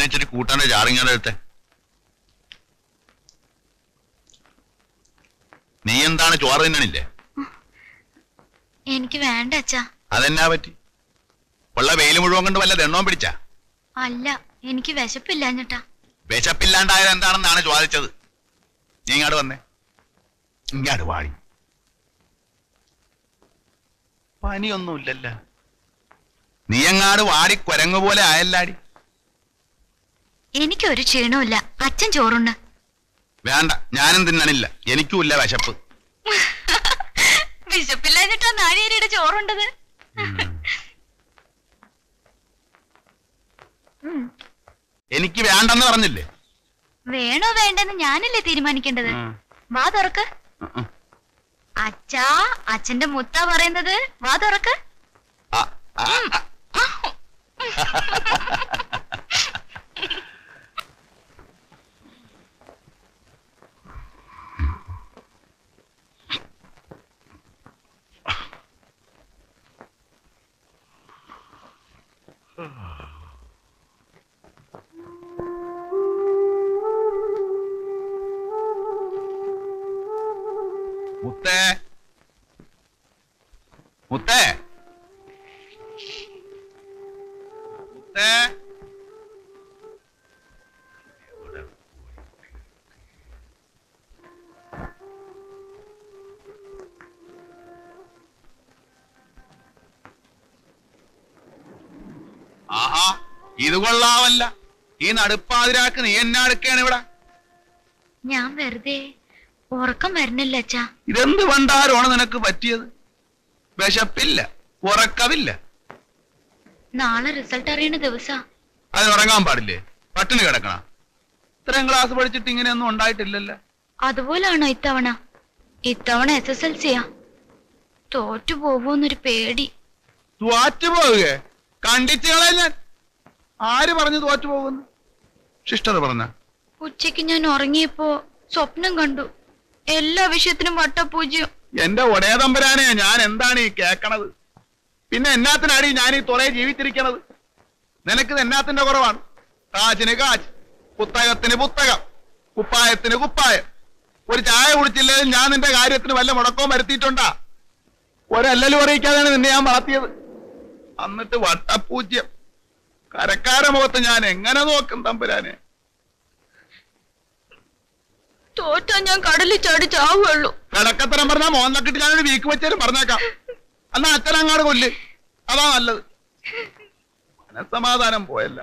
ഇതിനിച്ചിട്ട് കൂട്ടാന്റെ ചാറിങ്ങാടെ എടുത്തെ നീ എന്താണ് ചോറ് തിന്നണില്ലേ എനിക്ക് വേണ്ട അച്ഛാ അതെന്നാ പറ്റി ഉള്ള വെയിൽ മുഴുവൻ കൊണ്ട് വല്ല ദണ്ണവും പിടിച്ച അല്ല എനിക്ക് വിശപ്പില്ലാഞ്ഞിട്ടാ വിശപ്പില്ലാണ്ടായത് എന്താണെന്നാണ് ചോദിച്ചത് നീ ഇങ്ങോട്ട് വന്നേ ഇങ്ങോട്ട് വാടി പനിയൊന്നുമില്ലല്ല നീ എങ്ങാട് വാടി കുരങ്ങു പോലെ ആയല്ലാടി എനിക്കൊരു ക്ഷീണമില്ല അച്ഛൻ ചോറുണ്ട് വേണ്ട ഞാനും തിന്നണില്ല എനിക്കുമില്ല വിശപ്പ് വിശപ്പില്ലാഞ്ഞിട്ടാ നാഴിയേരിയുടെ ചോറുണ്ടത് ഉം. എനിക്ക് വേണ്ടെന്ന് പറഞ്ഞില്ലേ വേണോ വേണ്ടെന്ന് ഞാനല്ലേ തീരുമാനിക്കേണ്ടത് വാ തുറക്ക് അച്ഛാ അച്ഛന്റെ മുത്ത പറയുന്നത് വാ തുറക്ക് ആ, ആ, ആ. മുത്തേ മുത്തേ മുത്തേ ആഹാ ഇത് കൊള്ളാവല്ല ഈ നടുപ്പാതിരാക്ക് നീ എന്നാ എടുക്കാണ് ഇവിടെ ഞാൻ വെറുതെ ഉറക്കം വരണില്ല അച്ഛാ ഇതെന്ത് പണ്ടാരമാണ് നിനക്ക് പറ്റിയത് വിശപ്പില്ല ഉറക്കമില്ല നാളെ റിസൾട്ട് അറിയണ ദിവസാ അതിന് ഉറങ്ങാൻ പാടില്ലേ പട്ടിണി കിടക്കണ ഇത്രയും ക്ലാസ് പഠിച്ചിട്ട് ഇങ്ങനെയൊന്നും ഉണ്ടായിട്ടില്ലല്ലോ അതുപോലാണോ ഇത്തവണ ഇത്തവണ എസ് എസ് എൽ സിയാ തോറ്റു പോവോന്നൊരു പേടി തോറ്റു പോവുക കണ്ടിച്ചു കളയാൻ ഞാൻ ആര് പറഞ്ഞു തോറ്റു പോകുന്നു സിസ്റ്റർ പറഞ്ഞ ഉച്ചയ്ക്ക് ഞാൻ ഉറങ്ങിയപ്പോ സ്വപ്നം കണ്ടു എല്ലാ വിഷയത്തിനും വട്ടപൂജ്യം എന്റെ ഒടേ തമ്പരാനെ ഞാൻ എന്താണ് ഈ കേക്കണത് പിന്നെ എന്നാത്തിനാടി ഞാൻ ഈ തുറയെ ജീവിച്ചിരിക്കണത് നിനക്കിത് എന്നാത്തിന്റെ കുറവാണ് കാച്ചിന് കാച്ച് പുസ്തകത്തിന് പുസ്തകം കുപ്പായത്തിന് കുപ്പായം ഒരു ചായ കുടിച്ചില്ലെങ്കിൽ ഞാൻ നിന്റെ കാര്യത്തിന് വല്ല മുടക്കവും വരുത്തിയിട്ടുണ്ടാ ഒരല്ലലും അറിയിക്കാതെയാണ് നിന്നെ ഞാൻ വളർത്തിയത് എന്നിട്ട് വട്ടപ്പൂജ്യം കരക്കാര മുഖത്ത് ഞാൻ എങ്ങനെ നോക്കും തമ്പുരാനെ തോറ്റാ ഞാൻ കടലിൽ ചാടി ചാവുള്ളൂ കിടക്കത്തരം പറഞ്ഞാൽ മോഹൻലക്കിട്ട് ഞാനൊരു വീക്ക് വെച്ചാലും പറഞ്ഞേക്കാം എന്നാ അച്ഛനങ്ങാട് കൊല്ല് അതാ നല്ലത് മനസ്സമാധാനം പോയല്ല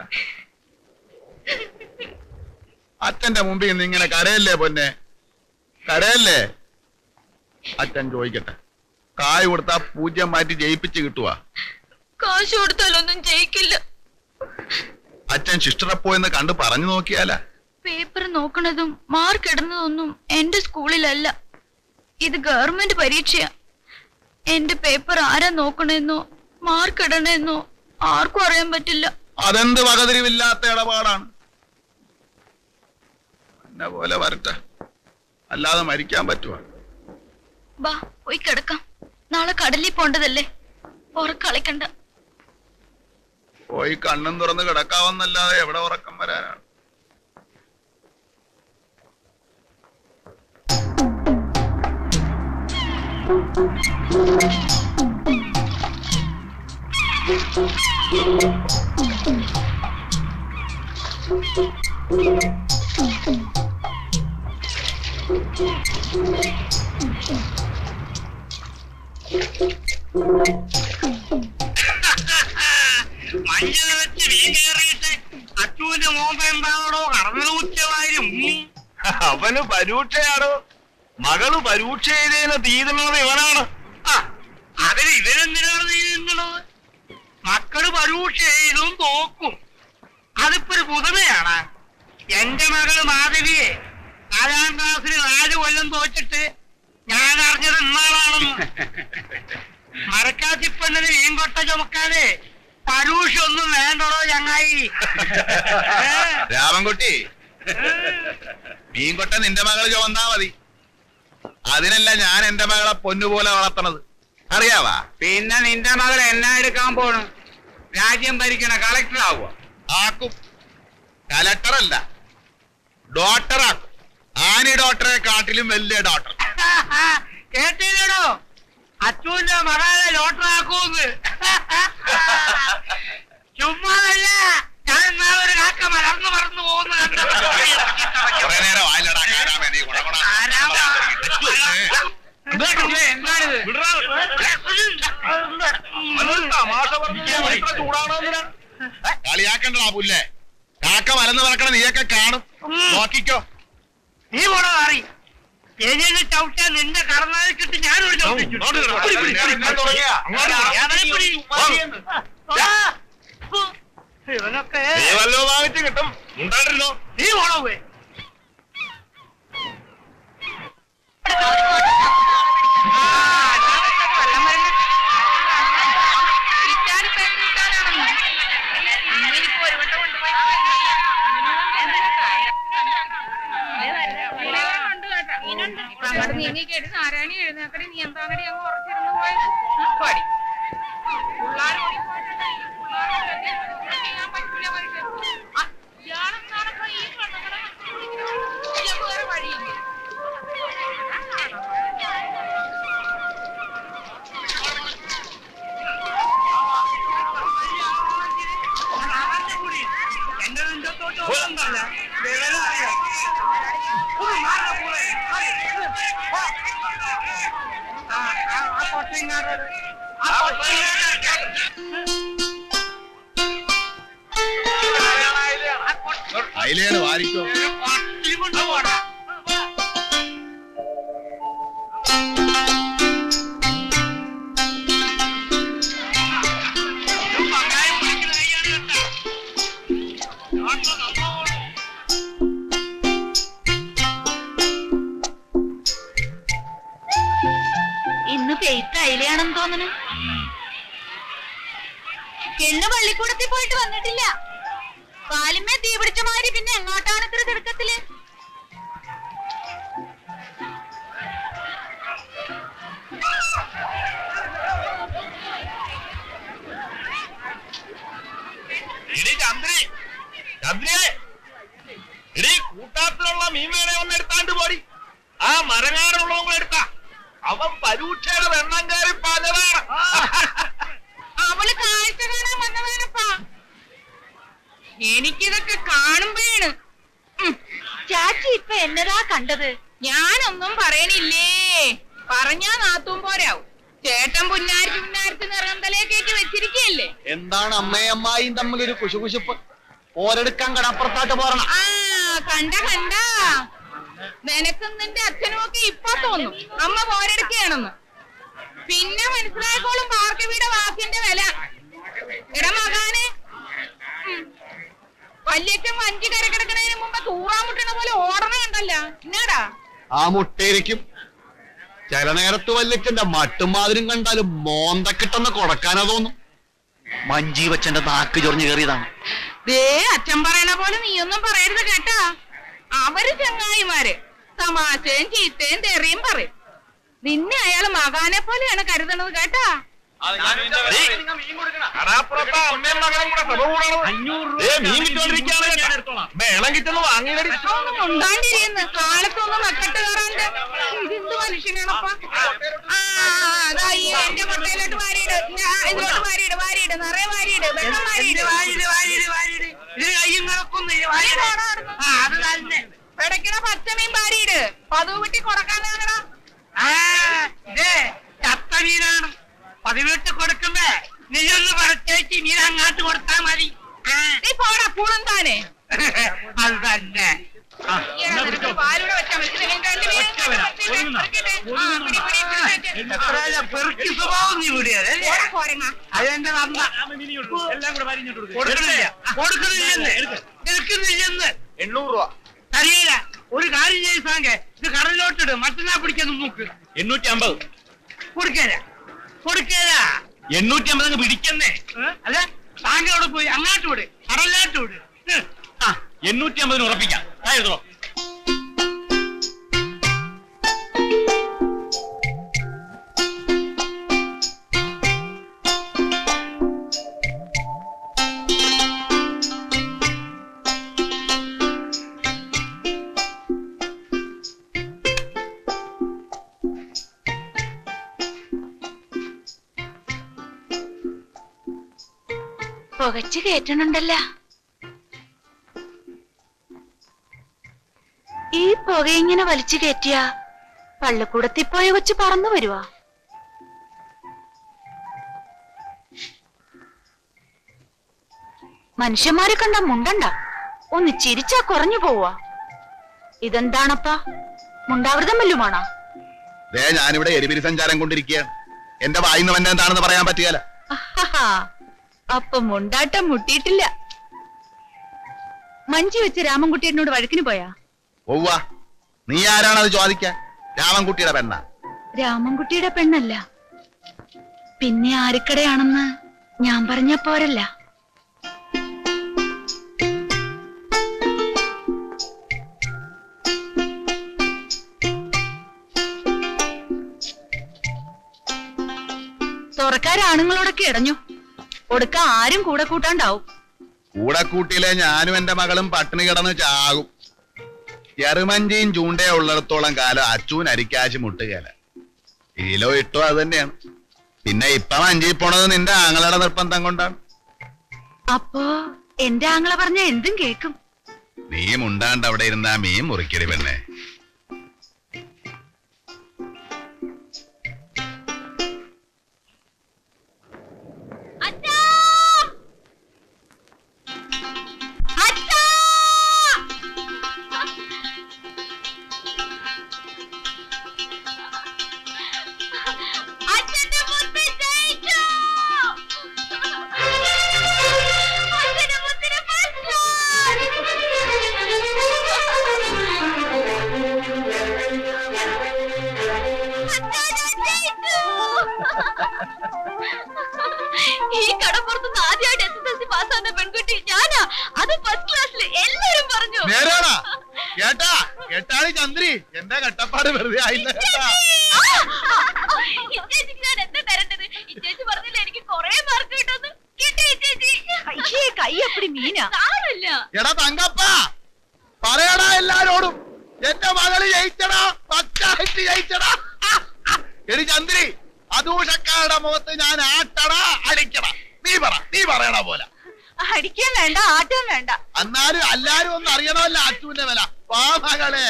അച്ഛന്റെ മുമ്പിൽ നിന്ന് ഇങ്ങനെ കരയല്ലേ പൊന്നെ കരയല്ലേ അച്ഛൻ ചോദിക്കട്ടെ കായ് കൊടുത്താ പൂജ്യം മാറ്റി ജയിപ്പിച്ച് കിട്ടുവാ കാശ് കൊടുത്താലൊന്നും ജയിക്കില്ല അച്ഛൻ ശിഷ്ടറെ പോയെന്ന് കണ്ട് പറഞ്ഞു നോക്കിയാലാ പേപ്പർ നോക്കണതും മാർക്ക് ഇടുന്നതൊന്നും എന്റെ സ്കൂളിലല്ല ഇത് ഗവൺമെന്റ് പരീക്ഷയാ എന്റെ പേപ്പർ ആരാ നോക്കണെന്നോ മാർക്ക് ഇടണെന്നോ ആർക്കും അറിയാൻ പറ്റില്ല അതെന്ത് വകതിരിവില്ലാത്ത ഇടപാടാണ് എന്നെ പോലെ വരട്ടെ അല്ലാതെ മരിക്കാൻ പറ്റുവാ ബാ പോയി കിടക്കാം നാളെ കടലിൽ പോണ്ടതല്ലേ ഉറക്കളിക്കണ്ട പോയി കണ്ണും തുറന്ന് കിടക്കാവുന്നല്ലാതെ എവിടെ ഉറക്കം വരാനാണ് മഞ്ഞൾ വെച്ച് മീൻ കയറിയിട്ട് അച്ചുവിന്റെ മോമ്പ എന്താണോ കടന്നൽ ഉച്ചവായി മുങ്ങി അവന് പരീക്ഷയാണോ മകള് പരീക്ഷ എഴുതിയതിന് തീരുന്നത് ഇവനാണ് ആ, അതിന് ഇവരെന്തിനാണ് നീങ്ങുന്നത് മക്കള് പരീക്ഷ എഴുതും തോക്കും അതിപ്പോ ഒരു പുതുമയാണ് എന്റെ മകള് മാധവിയെ നാലാം ക്ലാസ്സിൽ നാല് കൊല്ലം തോച്ചിട്ട് ഞാൻ അറിഞ്ഞത് ഇന്നാളാണെന്ന് മരക്കാത്തിപ്പെണ്ണിന് മീൻകൊട്ട ചുമക്കാതെ പരൂഷ ഒന്നും വേണ്ടടോ ചങ്ങായി ഏ? രാമൻകുട്ടി മീൻകൊട്ട നിന്റെ മകള് ചുവന്നാ മതി അതിനല്ല ഞാൻ എന്റെ മകളെ പൊന്നുപോലെ വളർത്തണത് അറിയാവാ പിന്നെ നിന്റെ മകൾ എന്നാ എടുക്കാൻ പോണു രാജ്യം ഭരിക്കണ കളക്ടർ ആവുക ആക്കും കലക്ടർ അല്ല ഡോക്ടറാക്കും ആനി ഡോക്ടറെ കാട്ടിലും വലിയ ഡോക്ടർ കേട്ടില്ലടോ അച്ഛന്റെ മകളെ ലോട്ടറാക്കൂന്ന് ചുമ്മാതല്ല ഞാൻ എന്നാ ഒരു കാക്ക മലർന്നു മറന്നു പോകുന്നു കണ്ടു. കുറെ നേരം ആയില്ലടാ കാരാമേ നീ ഗുണഗുണ ആരാമ? അച്ഛോ, എന്താണിത് തമാശ പറഞ്ഞ് ചൂടാണോ കളിയാക്കണ്ടടാ പുല്ലേ കാക്ക മലന്ന് പറക്കണ നീയൊക്കെ കാണും നോക്കിക്കോ നീ പോണോ അറി എലിയെ ചവിട്ടാൻ നിന്റെ കറന്നാലിൽ കിട്ടി ഞാനൊരു ചവിട്ടിച്ചു ഇവനൊക്കെ നീ വല്ലോ വാങ്ങിച്ച് കിട്ടും ഉണ്ടായിരുന്നോ നീ പോണോ പോയി അങ്ങോട്ട് നീങ്ങി കേട്ട് നാരായണി എഴുന്നേക്കടി നീ എന്താണടി അങ്ങ് ഉറച്ചിരുന്നു പോയത് പടി പിള്ളേർ ഓടിപ്പോയിട്ടുണ്ട് ഈ പിള്ളേരോട് എന്നെ ചെയ്യാൻ പറ്റൂല മനുഷ്യൻ ആ, ഇയാളെന്താണിപ്പോ ഈ പെണ്ണുങ്ങളെ വിളിക്കുന്നത്? ഇയാൾക്ക് വേറെ വഴിയില്ലേ എന്റെ നെഞ്ചത്തോട്ട് ഒന്നുമല്ല വിവരം അറിയാം ഒന്ന് മാറാ പോളെ. ആ, ആ, ആ കൊച്ചങ്ങാരോട് ആ കൊച്ചങ്ങാരോട് അയിലേണ് വാരിക്കോ പട്ടി കൊണ്ട് പോടാ ഇന്ന് പെയ്ത്ത് അയിലാണെന്ന് തോന്നുന്നു പെണ്ണ് പള്ളിക്കൂടത്തിൽ പോയിട്ട് വന്നിട്ടില്ല കാലിന്മേ തീ പിടിച്ച മാതിരി പിന്നെ എങ്ങോട്ടാണ് ഇത്ര തിടുക്കത്തില് ഇടി ചന്ദ്രി ചന്ദ്രിയെ ഇടി കൂട്ടാത്തിലുള്ള മീൻ വേണേ ഒന്ന് എടുത്താണ്ട് പോടി ആ മരങ്ങാടുള്ളവൻ കൂടെ എടുത്താ അവൻ പരീക്ഷയുടെ വെണ്ണം കയറി പാഞ്ഞതാണ് അവള് കാഴ്ച കാണാൻ വന്നതാണപ്പാ എനിക്കിതൊക്കെ കാണുമ്പോഴാണ് ചാച്ചി ഇപ്പൊ എന്നതാ കണ്ടത് ഞാനൊന്നും പറയണില്ലേ പറഞ്ഞാ നാത്തും പോരാവും ചേട്ടൻ പുന്നാരിച്ച് പുന്നാരിച്ച് നിറന്തലേക്കേക്ക് വെച്ചിരിക്കല്ലേ എന്താണ് അമ്മയും അമ്മായിയും തമ്മിൽ ഒരു കുശുകുശുപ്പ് പോരെടുക്കാൻ കടപ്പുറത്തായിട്ട് പോരണം ആ കണ്ട കണ്ട നിനക്കും നിന്റെ അച്ഛനും ഒക്കെ ഇപ്പൊ തോന്നും അമ്മ പോരെടുക്കുകയാണെന്ന് പിന്നെ മനസ്സിലാക്കോളും ഭാർഗവിയുടെ വാക്കിന്റെ വില എടാ മകാനെ ഉം. വല്യച്ഛൻ വഞ്ചി കരക്കിടക്കണതിന് മുമ്പ് തൂറാൻ മുട്ടണ പോലെ ഓടണ കണ്ടല്ല എന്നാടാ ആ മുട്ടയിരിക്കും ചില നേരത്ത് വല്യച്ഛന്റെ മട്ടും മാതിരും കണ്ടാലും മോന്തക്കിട്ടെന്ന് കൊടുക്കാനാ തോന്നും മഞ്ജീവച്ചന്റെ നാക്ക് ചൊറിഞ്ഞു കയറിയതാണ് ദേ അച്ഛൻ പറയണ പോലെ നീയൊന്നും പറയരുത് കേട്ടാ അവര് ചങ്ങായിമാര് തമാശയും ചീത്തയും തെറിയും പറയും നിന്നെ അയാള് മകാനെ പോലെയാണ് കരുതണത് കേട്ടാ കടാപ്പുറത്തെ അമ്മയും മകനും കൂടെ സഭ കൂടണത് ഏ മീൻ കിട്ടോണ്ടിരിക്കാണ് മേളം കിട്ടുന്നു വാങ്ങിയില്ലടി ഒന്നും ഉണ്ടാണ്ടിരിക്കുന്നു കാലത്തൊന്നും നക്കട്ട് കയറാണ്ട് ഇതെന്ത് മനുഷ്യനാണപ്പാ ആ അതാ ഈ എന്റെ മുട്ടയിലോട്ട് വാരിയിട് ആ, ഇതിലോട്ട് വാരിയിട് വാരിയിട് നിറയെ വാരിയിട് വെള്ളം വാരിയിട് വാരിട് വാരിട് വാരിട് ഇത് കയ്യും കിടക്കുന്നു ഈ വാരിട് ആ അത് തന്നെ പിടയ്ക്കണ പച്ചമീൻ വാരിയിട് പതിവ് വെട്ടി കൊടുക്കാനാണടാ ആ ഇതേ ചത്ത മീനാണ് പതിവിട്ട് കൊടുക്കുമ്പോ നീ ഒന്ന് പറിച്ചേച്ച് മീൻ അങ്ങാട്ട് കൊടുത്താ മതി ആ, നീ പോടാ പൂളും താനെ അത് തന്നെ പാലൂടെ വെച്ചാ മതി ഇത് ഇതിന്റെ രണ്ട് മീൻ ഇങ്ങോട്ട് വെച്ചിട്ട് പെറുക്കിയിട്ട്. ആ, പിടി, പിടി, പിടി, പിടി. എത്രയല്ല പെറുക്കി സ്വഭാവം നീ വിടിയത് പോടാ, പോരങ്ങ. അതെന്റെ നന്ദ കൊടുക്കണില്ല കൊടുക്കുന്നില്ലെന്ന് എടുക്കുന്നില്ലെന്ന് എണ്ണൂറ് രൂപ അറിയില്ല ഒരു കാര്യം ചെയ്ത് സാങ്കെ ഇത് കടലിലോട്ടിട് മറ്റന്നാ പിടിക്കാൻ നോക്ക് എണ്ണൂറ്റി അമ്പത് കൊടുക്കേല കൊടുക്കേല എണ്ണൂറ്റി അമ്പത് അങ്ങ് പിടിക്കുന്നേ അല്ല താങ്കളോട് പോയി അങ്ങോട്ട് വിട് കടലിലോട്ട് വിട് ഹ്. ആ എണ്ണൂറ്റി അമ്പതിന് ഉറപ്പിക്കാം ആ, എഴുതോ പുകച്ചു കയറ്റണുണ്ടല്ല ഈ പുക ഇങ്ങനെ വലിച്ചു കയറ്റിയ പള്ളിക്കൂടത്തിൽ പോയ കൊച്ചു പറന്നു വരുവാ മനുഷ്യന്മാരെ കണ്ട മുണ്ടണ്ട ഒന്ന് ചിരിച്ചാ കുറഞ്ഞു പോവാ ഇതെന്താണപ്പാ മുണ്ടാവൃതം വല്ലുമാണോ ദേ ഞാനിവിടെ എരിപിരി സഞ്ചാരം കൊണ്ടിരിക്കുകയാണ് എന്റെ വായിന്ന് വന്നെ എന്താണെന്ന് പറയാൻ പറ്റുകയില്ല ആഹാ. അപ്പൊ മുണ്ടാട്ടം മുട്ടിയിട്ടില്ല മഞ്ചി വെച്ച് രാമൻകുട്ടിയോട് വഴക്കിന് പോയാ ഒവ്വ നീ ആരാണത് ചോദിക്കാൻ രാമൻകുട്ടിയുടെ പെണ്ണ രാമൻകുട്ടിയുടെ പെണ്ണല്ല പിന്നെ ആരിക്കടയാണെന്ന് ഞാൻ പറഞ്ഞ പോരല്ല തുറക്കാരാണുങ്ങളോടൊക്കെ ഇടഞ്ഞു ഒടുക്ക ആരും കൂടെ കൂട്ടാണ്ടാവും കൂടെ കൂട്ടിയിലെ ഞാനും എന്റെ മകളും പട്ടിണി കിടന്ന് ചാകും ചെറുമഞ്ചിയും ചൂണ്ടയോ ഉള്ളിടത്തോളം കാലം അച്ചൂൻ അരിക്കാശ് മുട്ടുകയില കിലോ ഇട്ടോ അത് തന്നെയാണ് പിന്നെ ഇപ്പൊ മഞ്ചി പോണത് നിന്റെ ആങ്ങളുടെ നിർബന്ധം കൊണ്ടാണ് അപ്പോ എന്റെ ആങ്ങള പറഞ്ഞ എന്തും കേക്കും നീ മുണ്ടാണ്ട് അവിടെ ഇരുന്ന മീൻ മുറിക്കടി പെണ്ണെ അച്ഛന്റെ മുത്ത് ജയിച്ചു അച്ഛന്റെ മുത്തിന് ഈ കടപ്പുറത്ത് ആദ്യമായിട്ട് എസ് എസ് എൽ സി പാസ്സാകുന്ന പെൺകുട്ടി ഞാനാ അത് ഫസ്റ്റ് ക്ലാസ്സിൽ എല്ലാരും പറഞ്ഞു നേരാണാ കേട്ടാ കേട്ടാളി ചന്ദ്രി എന്റെ കട്ടപ്പാട് വെറുതെ ആയില്ല കേട്ടാ ഇച്ചേച്ചിക്ക് ഞാൻ എന്താ തരേണ്ടത് ഇച്ചേച്ചി പറഞ്ഞില്ല എനിക്ക് കൊറേ മാർക്ക് കിട്ടുമെന്ന് കിട്ടി ഇച്ചേച്ചി അയ്യേ കൈ അപ്പടി മീനാ സാരമില്ല എടാ തങ്കപ്പ പറയടാ എല്ലാരോടും എന്റെ മകള് ജയിച്ചടാ പച്ചായിട്ട് ജയിച്ചടാ എടി ചന്ദ്രി അതൂഷക്കാരുടെ മുഖത്ത് ഞാൻ ആട്ടടാ അടിക്കട നീ പറ നീ പറയണ പോലെ അടിക്കാൻ വേണ്ട ആട്ടം വേണ്ട എന്നാലും എല്ലാരും ഒന്ന് അറിയണമല്ലോ അച്ചുവിന്റെ വില വാ മകളെ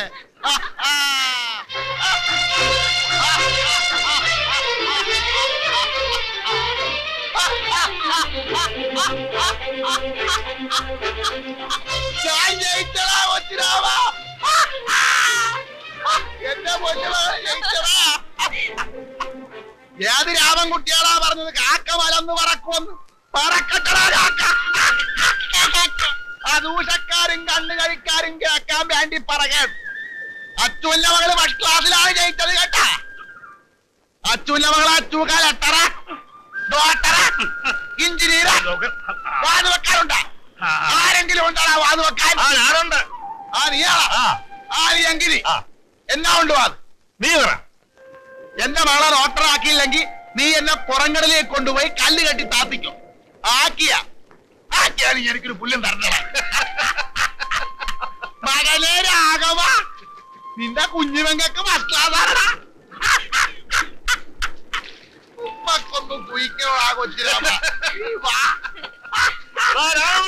ഞാൻ ജയിച്ചടാ കൊച്ചിരാമ എന്റെ പൊന്നുമകളെ ജയിച്ചടാ ഏത് രാമൻകുട്ടിയാളാ പറഞ്ഞത് കാക്ക മലന്ന് പറക്കുമെന്ന് പറക്കട്ടടാ കാക്ക ആ ദൂഷക്കാരും കണ്ണു കഴിക്കാരും കേൾക്കാൻ വേണ്ടി പറയണം അച്ചുവിന്റെ മകള് ഫസ്റ്റ് ക്ലാസ്സിലാണ് ജയിച്ചത് കേട്ടാ അച്ചുവിന്റെ മകള് അച്ചൂക്കാൽ എട്ടറ ഡോക്ടറ എഞ്ചിനീയർ വാത് വെക്കാറുണ്ടാ ആരെങ്കിലും ഉണ്ടാ വാത് വെക്കാൻ ആ ഞാനുണ്ട് ആ നീയാളാ ആ ആ നീ എങ്കിരി ആ എന്നാ ഉണ്ട് വാത് നീ പറ എന്റെ മകളെ ഡോക്ടർ ആക്കിയില്ലെങ്കിൽ നീ എന്നെ പുറങ്കടലിലേക്ക് കൊണ്ടുപോയി കല്ല് കെട്ടി താത്തിക്കും ആക്കിയ ആക്കിയാണെങ്കിൽ എനിക്കൊരു പുല്ലും തരണ മകനെ രാഘവ നിന്റെ കുഞ്ഞുമെങ്കക്ക് ഫസ്റ്റ് ക്ലാസ് ആണടാ ഉമ്മക്കൊന്ന് കുയിക്കോളാ കൊച്ചിരാമ വാ ആ, രാമ.